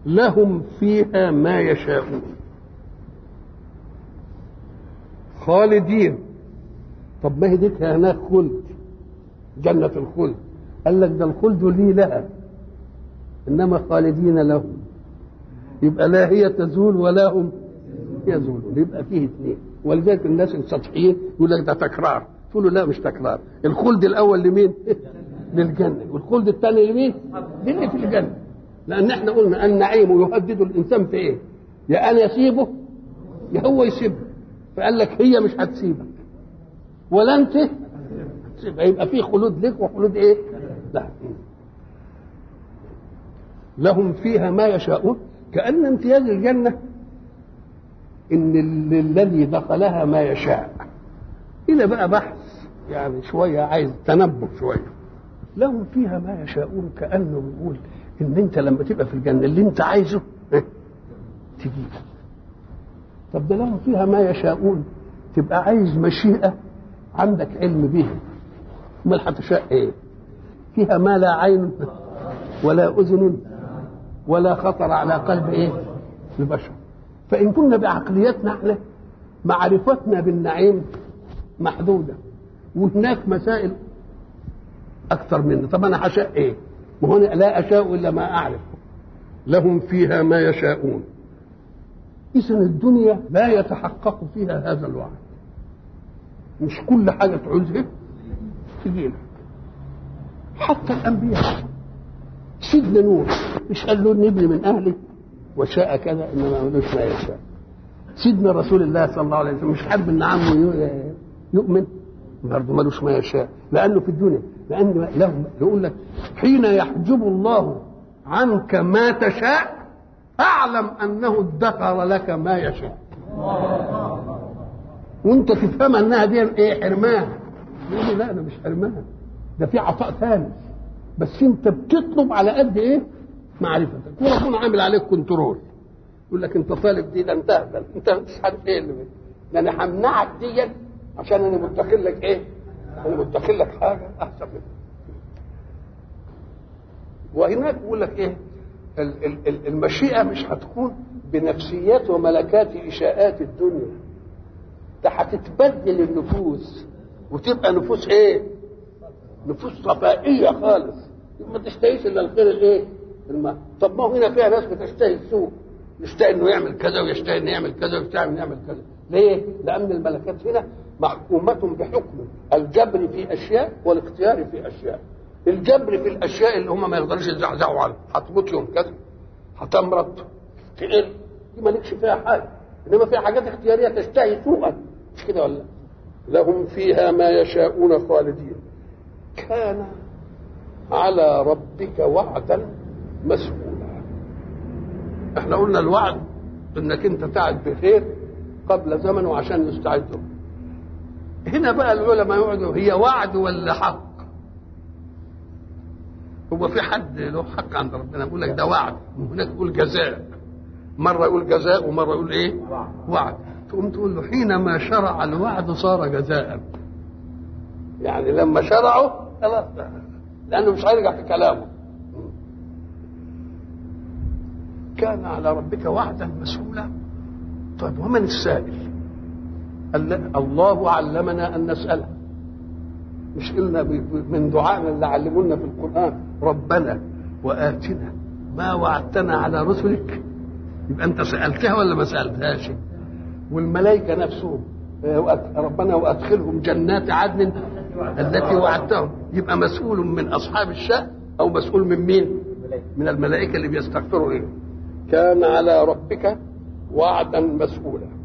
لهم فيها ما يشاءون خالدين طب ما هي ديك هناك خلد جنة الخلد قال لك ده الخلد لي لها إنما خالدين لهم يبقى لا هي تزول ولا هم يزولون يبقى فيه اثنين ولذلك الناس السطحيين يقول لك ده تكرار تقول له لا مش تكرار الخلد الاول لمين؟ للجنه والخلد الثاني لمين؟ للي في الجنه لان احنا قلنا النعيم يهدد الانسان في ايه؟ يا انا اسيبه يا هو يسيبه فقال لك هي مش هتسيبك ولا انت هتسيبها يبقى في خلود لك وخلود ايه؟ لا لهم فيها ما يشاءون كأن امتياز الجنة إن الذي دخلها ما يشاء إلى بقى بحث يعني شوية عايز تنبه شوية لهم فيها ما يشاءون كأنه بيقول إن أنت لما تبقى في الجنة اللي أنت عايزه تجيبه طب ده لهم فيها ما يشاءون تبقى عايز مشيئة عندك علم بها امال هتشاء ايه؟ فيها ما لا عين ولا اذن ولا خطر على قلب ايه؟ البشر فان كنا بعقليتنا احنا معرفتنا بالنعيم محدوده وهناك مسائل اكثر منا طب انا هشاء ايه؟ ما هو لا اشاء الا ما اعرف لهم فيها ما يشاءون اذا الدنيا لا يتحقق فيها هذا الوعد مش كل حاجه تعوزها تجيلك حتى الانبياء سيدنا نوح مش قال له ابني من اهلي وشاء كذا انما ملوش ما يشاء سيدنا رسول الله صلى الله عليه وسلم مش حابب ان عمه يؤمن برضه ملوش ما يشاء لانه في الدنيا لان له يقول لك حين يحجب الله عنك ما تشاء اعلم انه ادخر لك ما يشاء وانت تفهم انها دي ايه حرمان يقول لا انا مش حرمان ده في عطاء ثاني بس انت بتطلب على قد ايه معرفتك وربنا عامل عليك كنترول يقول لك انت طالب دي ده انت اهبل انت مش عارف ايه اللي ده انا همنعك دي عشان انا مدخل لك ايه انا مدخل لك حاجه احسن منها وهناك بيقول لك ايه المشيئه مش هتكون بنفسيات وملكات اشاءات الدنيا ده هتتبدل النفوس وتبقى نفوس ايه نفوس صفائيه خالص ما تشتهيش الا الخير الايه الماء طب ما هو هنا فيها ناس بتشتهي السوء يشتهي انه يعمل كذا ويشتهي انه يعمل كذا ويشتهي انه يعمل كذا ليه لان الملكات هنا محكومة بحكم الجبر في اشياء والاختيار في اشياء الجبر في الاشياء اللي هم ما يقدروش يزعزعوا عنها هتموت يوم كذا هتمرض تقل دي مالكش فيها حاجه انما فيها حاجات اختياريه تشتهي سوءا مش كده ولا لهم فيها ما يشاءون خالدين كان على ربك وعدا مسؤولا احنا قلنا الوعد انك انت تعد بخير قبل زمن وعشان يستعدوا هنا بقى العلماء يقعدوا هي وعد ولا حق هو في حد له حق عند ربنا يقول لك ده وعد وهناك يقول جزاء مره يقول جزاء ومره يقول ايه وعد تقوم تقول له حينما شرع الوعد صار جزاء يعني لما شرعوا خلاص لانه مش هيرجع في كلامه كان على ربك وعدا مسؤولا طيب ومن السائل الله علمنا ان نساله مش قلنا من دعائنا اللي علمونا في القران ربنا واتنا ما وعدتنا على رسلك يبقى انت سالتها ولا ما سالتهاش والملائكه نفسهم ربنا وادخلهم جنات عدن التي وعدتهم يبقى مسؤول من اصحاب الشأن او مسؤول من مين من الملائكه اللي بيستغفروا لهم كان على ربك وعدا مسؤولا